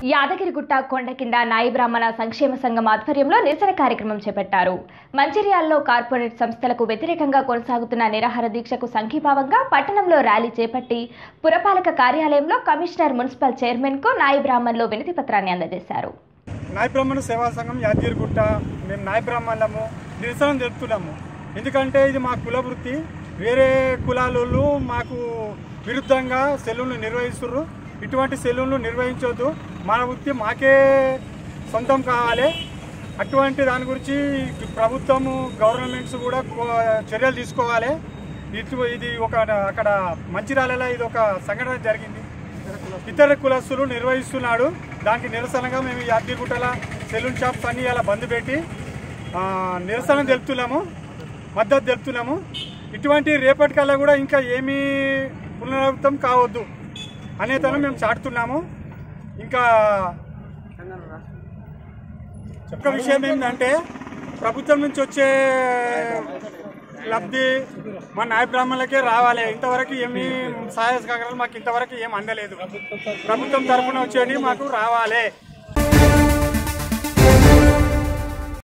యాదగిరిగుట్ట కొండ కింద నాయి బ్రాహ్మణ సంక్షేమ సంఘం ఆధ్వర్యంలో నిరసన కార్యక్రమం చేపట్టారు మంచిర్యాలలో కార్పొరేట్ సంస్థలకు వ్యతిరేకంగా కొనసాగుతున్న నిరాహార దీక్షకు సంఘీభావంగా పట్టణంలో ర్యాలీ చేపట్టి పురపాలక కార్యాలయంలో కమిషనర్ మున్సిపల్ చైర్మన్ కు నాయి బ్రాహ్మణ్లో వినతి పత్రాన్ని అందజేశారు నాయ బ్రాహ్మణ సేవా సంఘం యాదగిరిగుట్ట మేము నాయ బ్రాహ్మణులము నిరసన తెలుపుతున్నాము ఎందుకంటే ఇది మా కుల వృత్తి వేరే కులాలోళ్ళు మాకు విరుద్ధంగా సెలవులు నిర్వహిస్తుర్రు ఇటువంటి సెలవులు నిర్వహించొద్దు మన వృత్తి మాకే సొంతం కావాలి అటువంటి దాని గురించి ప్రభుత్వము గవర్నమెంట్స్ కూడా కో- చర్యలు తీసుకోవాలి ఇటు ఇది ఒక అక్కడ మంచిర్యాలలో ఇది ఒక సంఘటన జరిగింది ఇతర కులస్తులు నిర్వహిస్తున్నాడు దానికి నిరసనగా మేము ఈ యాదగిరిగుట్టల సెలూన్ షాప్స్ అన్ని ఇలా బంద్ పెట్టి ఆ, నిరసన తెలుపుతున్నాము మద్దతు తెలుపుతున్నాము ఇటువంటి రేపటికల్లా కూడా ఇంకా ఏమీ పునరావృతం కావద్దు అనేతను మేము చాటుతున్నాము ఇంకా ఒక విషయం ఏంటంటే ప్రభుత్వం నుంచి వచ్చే లబ్ధి మా నాయ బ్రాహ్మణులకే రావాలి ఇంతవరకు ఏమి సహాయ సహకారాలు మాకు ఇంతవరకు ఏం అందలేదు ప్రభుత్వం తరఫున వచ్చేవి మాకు రావాలి